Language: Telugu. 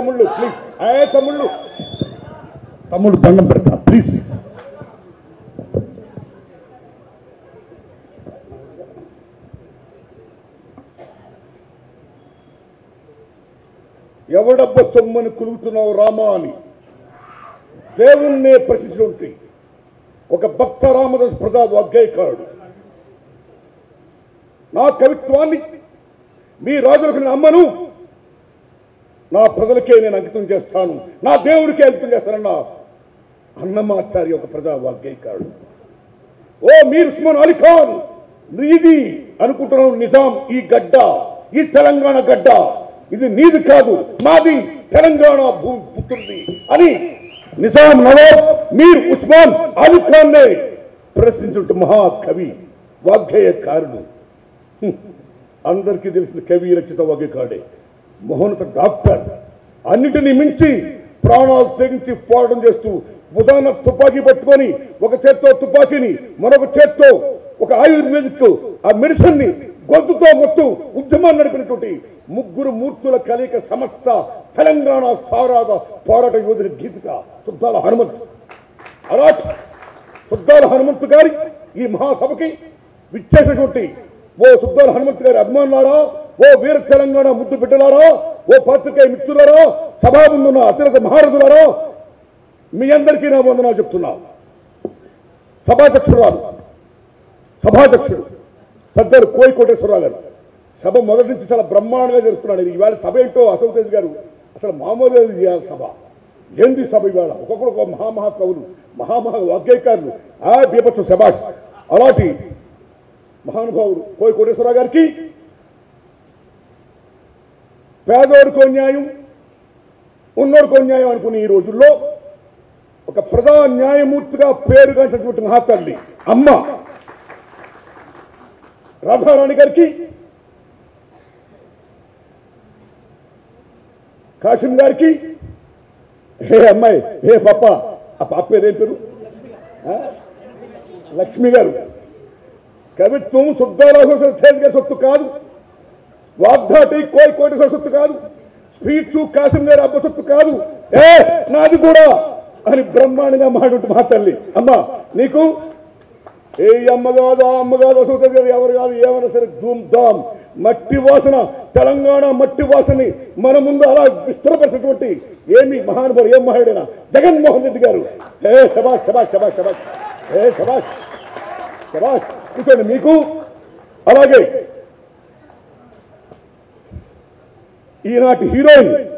తమ్ముళ్ళు ప్లీజ్ ఏ తమ్ముళ్ళు తమ్ముడు దండం పెడతా ప్లీజ్ ఎవడబ్బ సొమ్మని కులుగుతున్నావు రామా అని దేవుణ్ణే ప్రశ్నించి ఒక భక్త రామదాస్ ప్రతాప్ వాగ్గేయకారుడు నా కవిత్వాన్ని మీ రాజులకు నేను అమ్మను నా ప్రజలకే నేను అంకితం చేస్తాను నా దేవుడికే అంకితం చేస్తానన్న అన్నమాచార్య ఒక ప్రజా వాగ్గేయకారుడు ఓ మీరు ఉస్మాన్ అలీ ఖాన్ నీది అనుకుంటున్నావు నిజాం ఈ గడ్డ ఈ తెలంగాణ గడ్డ ఇది నీది కాదు మాది తెలంగాణ భూమి పుట్టింది అని నిజాం నవాబ్ మీర్ ఉస్మాన్ అలీ ఖాన్ నే ప్రశ్నించుంటు మహాకవి వాగ్గేయకారుడు హ్మ్. అందరికీ తెలిసిన కవి రచిత వాగ్గేయకారుడే మహోన్నత డాక్టర్ అన్నిటినీ మించి ప్రాణాలు తెగించి పోరాటం చేస్తూ ఉదాహరణ తుపాకీ పట్టుకొని ఒక చేత్తో తుపాకీని మరొక చేత్తో ఒక ఆయుర్వేదిక్ ఆ మెడిసిన్ ని గొంతుతో మొత్తం ఉద్యమాన్ని నడిపినటువంటి ముగ్గురు మూర్తుల కలయిక సమస్త తెలంగాణ సారాద పోరాట యోధుని గీతిక సుద్దాల హనుమంత్ అలాంటి సుద్దాల హనుమంతు గారి ఈ మహాసభకి విచ్చేసినటువంటి ఓ సుద్దాల హనుమంతు గారి అభిమానులారా ఓ వీర తెలంగాణ ముద్దు బిడ్డలారా ఓ పాత్రికేయ మిత్రులారా సభా ముందున్న అత్యంత మహారథులారా మీ అందరికీ నా వందనాలు చెప్తున్నా సభాధ్యక్షురాలు సభాధ్యక్షుడు పెద్దలు కోయి కోటేశ్వరరావు గారు సభ మొదటి నుంచి చాలా బ్రహ్మాండంగా జరుపుతున్నాడు ఇది ఇవాళ సభ ఏంటో అశోక్ తేజ్ గారు అసలు మామూలుగా చేయాలి సభ ఏంది సభ ఇవాళ ఒక్కొక్కరు ఒక మహామహా కవులు మహామహా వాగ్గేయకారులు ఆ దీపచ్చు శభాష్ అలాంటి మహానుభావుడు కోయి కోటేశ్వరరావు గారికి పేదోడికో న్యాయం ఉన్నోడికో న్యాయం అనుకునే ఈ రోజుల్లో ఒక ప్రధాన న్యాయమూర్తిగా పేరుగాంచినటువంటి మహాతల్లి అమ్మ రాధారాణి గారికి కాశీం గారికి హే అమ్మాయి హే పాప ఆ పాప పేరు ఏం పేరు ఆ? లక్ష్మి గారు కవిత్వం శుద్ధారావు గారి సొత్తు కాదు వాగ్దాటి కోయి కోటి సొత్తు కాదు స్పీచ్ కాశం గారి అబ్బ సొత్తు కాదు ఏ నాది కూడా అని బ్రహ్మాండంగా మాట్లాడు మా తల్లి అమ్మా నీకు ఏ అమ్మ కాదు ఆ అమ్మ కాదు అసలు కాదు ఎవరు కాదు ఏమైనా సరే ధూమ్ ధామ్ మట్టి వాసన తెలంగాణ మట్టి వాసని మన ముందు అలా విస్తరపరిచినటువంటి ఏమి మహానుభావుడు ఏం మహాయుడైనా జగన్మోహన్ రెడ్డి గారు ఏ శబాష్ శబాష్ శబాష్ శబాష్ ఏ శబాష్ శబాష్ కూర్చోండి మీకు అలాగే ఈనాటి హీరోయిన్